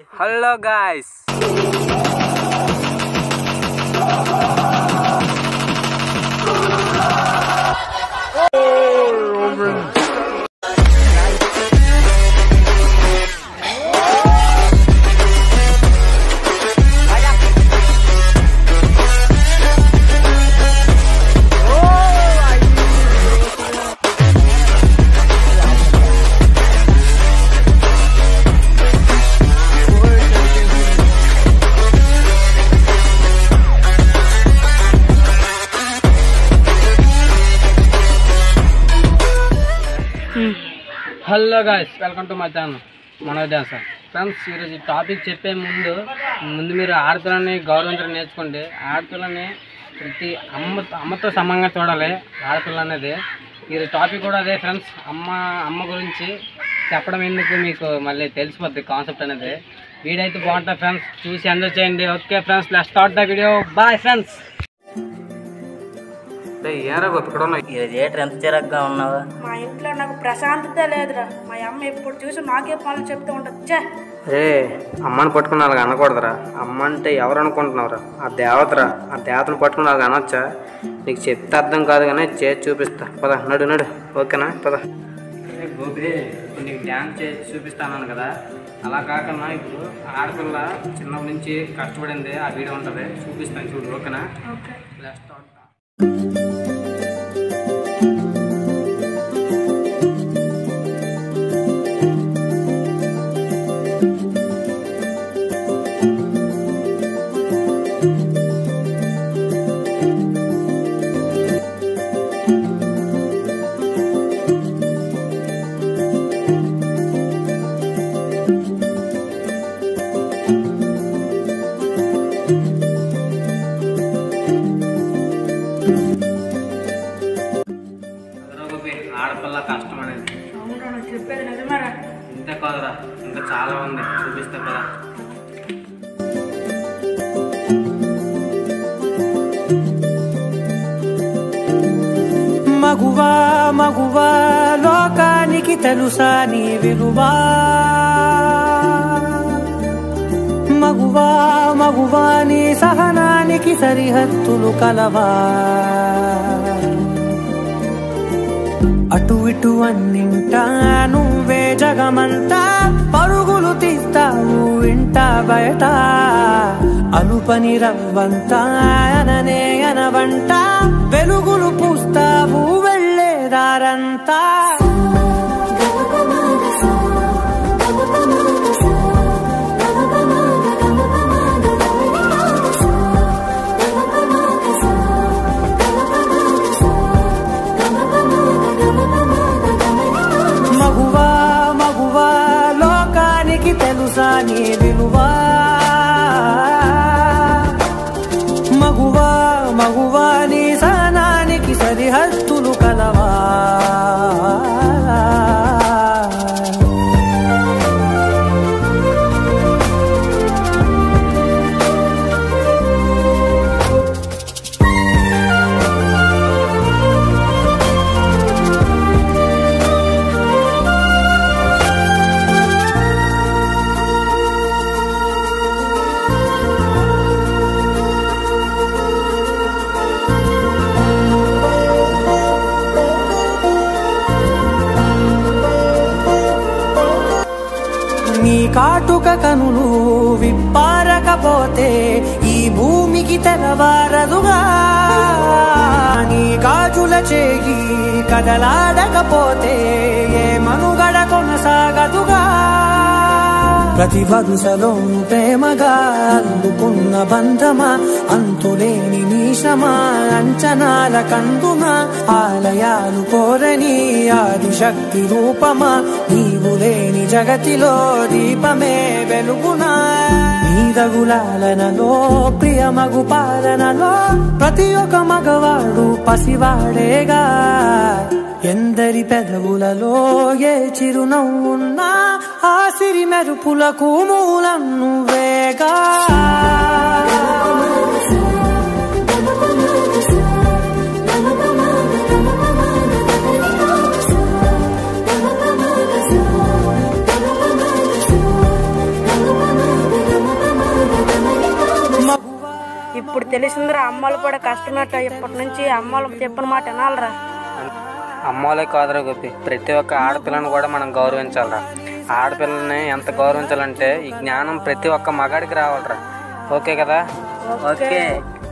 Hello guys hello guys welcome to my channel Manoj dance friends ఈరోజు ఈ topic చెప్పే ముందు ముందు మీరు ఆడపిల్లని గౌరవించడం నేర్చుకోండి ఆడపిల్లని ప్రతి అమ్మ అమ్మతో సమంగా చూడాలి ఆడపిల్ల అనేది ఈ టాపిక్ కూడా అదే ఫ్రెండ్స్ అమ్మ అమ్మ గురించి చెప్పడం ఎందుకు మీకు మళ్ళీ తెలిసిపోద్ది కాన్సెప్ట్ అనేది వీడియో అయితే బాగుంటుంది ఫ్రెండ్స్ చూసి ఎంజాయ్ చేయండి okay friends let start the video bye friends ఏరా ఇక్కడ ఈరోజు ఏటర్ ఎంత చిరగ్గా ఉన్నావు మా ఇంట్లో నాకు ప్రశాంతత లేదురా మా అమ్మ ఎప్పుడు చూసి నాకే పనులు చెప్తూ ఉంటుంది ఛే రే అమ్మని పట్టుకుని అలాగ అనకూడదురా అమ్మ అంటే ఎవరు అనుకుంటున్నావురా ఆ దేవతరా ఆ దేవతను పట్టుకుని అలాగ అనొచ్చా నీకు చెప్తే అర్థం కాదు కానీ చేసి చూపిస్తా పద నడు నడు ఓకేనా పద గోపి ఇప్పుడు నీకు డ్యాన్స్ చేసి చూపిస్తాను కదా అలా కాకుండా ఇప్పుడు ఆడపిల్ల చిన్నప్పటి నుంచి కష్టపడింది ఆ వీడియో ఉంటుంది చూపిస్తాను చూడు ఓకేనా Let's start. అదరా గోపి ఆడపిల్ల కష్టం అనేది అవునరా నువ్వు చెప్పేది నిజమేరా ఇంతే కాదురా ఇంకా చాలా ఉంది చూపిస్తా కదా మగువా మగువా లోకానికి తెలుసా నీ విలువా మగువా మగువా నీ సహనానికి సరిహద్దులు కలవా అటు ఇటు అన్నింటా నువ్వే జగమంతా పరుగులు తీస్తావు ఇంట బయట అలుపని రవ్వంతా అననే అనవంట వెలుగులు పూస్తావు వెళ్ళేదారంతా మగువా మగువా లోకానికి తెలుసా నీ విలువా మగువా మగువా నీ సహనానికి సరిహద్దులు కలవా నీ కాటుక కనులు విప్పారకపోతే ఈ భూమికి తెలవారదుగా నీ గాజుల చేయి కదలాడకపోతే ఏ మనుగడ కొనసాగదుగా ప్రతి వరుసలోను ప్రేమగా అందుకున్న బంధమా అంతులేని నీశమా అంచనాల కందుమా ఆలయాలు కోరని ఆదిశక్తి రూపమా నీవు లేని జగతిలో దీపమే వెలుగునా నీదగులాలనలో ప్రియమగు పాలనలో ప్రతి ఒక్క మగవాడు పసివాడేగా ఎందరి పెదవులలో ఏ చిరునవ్వున్నా ఆ సిరి మెరుపులకు మూలం నువ్వేగా ఇప్పుడు తెలిసిందిరా అమ్మలు కూడా కష్టమేట ఇప్పటి నుంచి అమ్మలు చెప్పిన మాట వినాలరా అమ్మోలే కాదురా గోపి ప్రతి ఒక్క ఆడపిల్లను కూడా మనం గౌరవించాలిరా ఆడపిల్లని ఎంత గౌరవించాలంటే ఈ జ్ఞానం ప్రతి ఒక్క మగాడికి రావాలిరా ఓకే కదా ఓకే